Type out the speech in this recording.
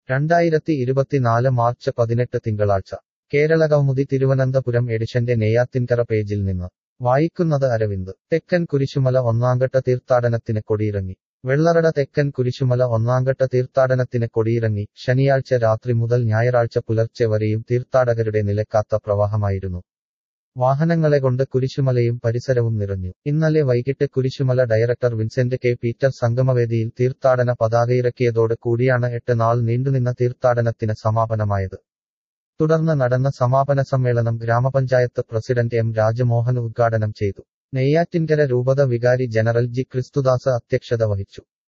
രണ്ടായിരത്തി ഇരുപത്തിനാല് മാർച്ച് പതിനെട്ട് തിങ്കളാഴ്ച കേരള കൗമുദി തിരുവനന്തപുരം എഡിഷന്റെ നെയ്യാത്തിൻകര പേജിൽ നിന്ന് വായിക്കുന്നത് അരവിന്ദ് തെക്കൻ കുരിശുമല ഒന്നാംഘട്ട തീർത്ഥാടനത്തിന് കൊടിയിറങ്ങി വെള്ളറട തെക്കൻ കുരിശുമല ഒന്നാംഘട്ട തീർത്ഥാടനത്തിന് കൊടിയിറങ്ങി ശനിയാഴ്ച രാത്രി മുതൽ ഞായറാഴ്ച പുലർച്ചെ വരെയും തീർത്ഥാടകരുടെ നിലക്കാത്ത പ്രവാഹമായിരുന്നു വാഹനങ്ങളെ കൊണ്ട് കുരിശുമലയും പരിസരവും നിറഞ്ഞു ഇന്നലെ വൈകിട്ട് Kurisumala director Vincent K Peter സംഗമവേദിയിൽ തീർത്ഥാടന പതാകയിറക്കിയതോട് കൂടിയാണ് എട്ട് നാൾ നീണ്ടുനിന്ന തീർത്ഥാടനത്തിന് സമാപനമായത് തുടർന്ന് നടന്ന സമാപന സമ്മേളനം ഗ്രാമപഞ്ചായത്ത് പ്രസിഡന്റ് എം രാജമോഹൻ ഉദ്ഘാടനം ചെയ്തു നെയ്യാറ്റിൻകര രൂപത വികാരി ജനറൽ ജി ക്രിസ്തുദാസ് അധ്യക്ഷത വഹിച്ചു